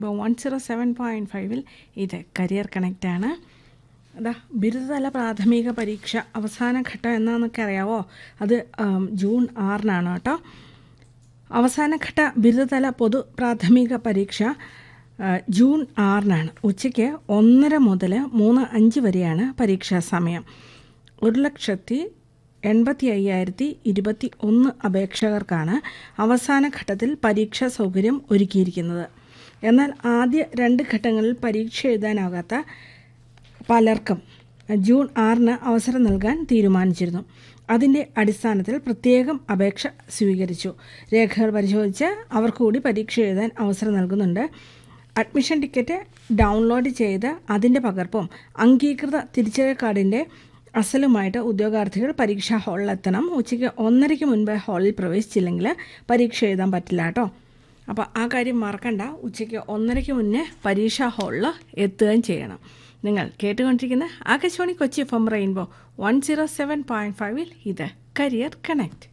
ഇപ്പോൾ one zero seven point ഫൈവിൽ ഇത് കരിയർ കണക്റ്റാണ് അതാ ബിരുദതല പ്രാഥമിക പരീക്ഷ അവസാന ഘട്ടം എന്നാന്നൊക്കെ അറിയാവോ അത് ആം, ജൂൺ ആറിനാണ് കേട്ടോ അവസാനഘട്ട ബിരുദതല പൊതു പ്രാഥമിക പരീക്ഷ ആ, ജൂൺ ആറിനാണ് ഉച്ചയ്ക്ക് ഒന്നര മുതൽ മൂന്ന് അഞ്ച് വരെയാണ് പരീക്ഷാ സമയം ഒരു ലക്ഷത്തി എൺപത്തി അയ്യായിരത്തി ഇരുപത്തി ഒന്ന് അപേക്ഷകർക്കാണ് അവസാന ഘട്ടത്തിൽ പരീക്ഷാ സൗകര്യം ഒരുക്കിയിരിക്കുന്നത് എന്നാൽ ആദ്യ രണ്ട് ഘട്ടങ്ങളിൽ പരീക്ഷ എഴുതാനാകാത്ത പലർക്കും ജൂൺ ആറിന് അവസരം നൽകാൻ തീരുമാനിച്ചിരുന്നു അതിൻ്റെ അടിസ്ഥാനത്തിൽ പ്രത്യേകം അപേക്ഷ സ്വീകരിച്ചു രേഖകൾ പരിശോധിച്ച് അവർക്ക് കൂടി പരീക്ഷ എഴുതാൻ അവസരം നൽകുന്നുണ്ട് അഡ്മിഷൻ ടിക്കറ്റ് ഡൗൺലോഡ് ചെയ്ത് അതിൻ്റെ പകർപ്പും അംഗീകൃത തിരിച്ചറിയൽ കാർഡിൻ്റെ അസലുമായിട്ട് ഉദ്യോഗാർത്ഥികൾ പരീക്ഷാ ഹാളിലെത്തണം ഉച്ചയ്ക്ക് ഒന്നരയ്ക്ക് മുൻപ് ഹാളിൽ പ്രവേശിച്ചില്ലെങ്കിൽ പരീക്ഷ എഴുതാൻ പറ്റില്ല കേട്ടോ അപ്പോൾ ആ കാര്യം മറക്കണ്ട ഉച്ചയ്ക്ക് ഒന്നരയ്ക്ക് മുന്നേ പരീക്ഷാ ഹാളിൽ എത്തുകയും ചെയ്യണം നിങ്ങൾ കേട്ടുകൊണ്ടിരിക്കുന്ന Akashvani Kochi F M rainbow one zero seven point ഫൈവിൽ ഇത് കരിയർ കണക്ട്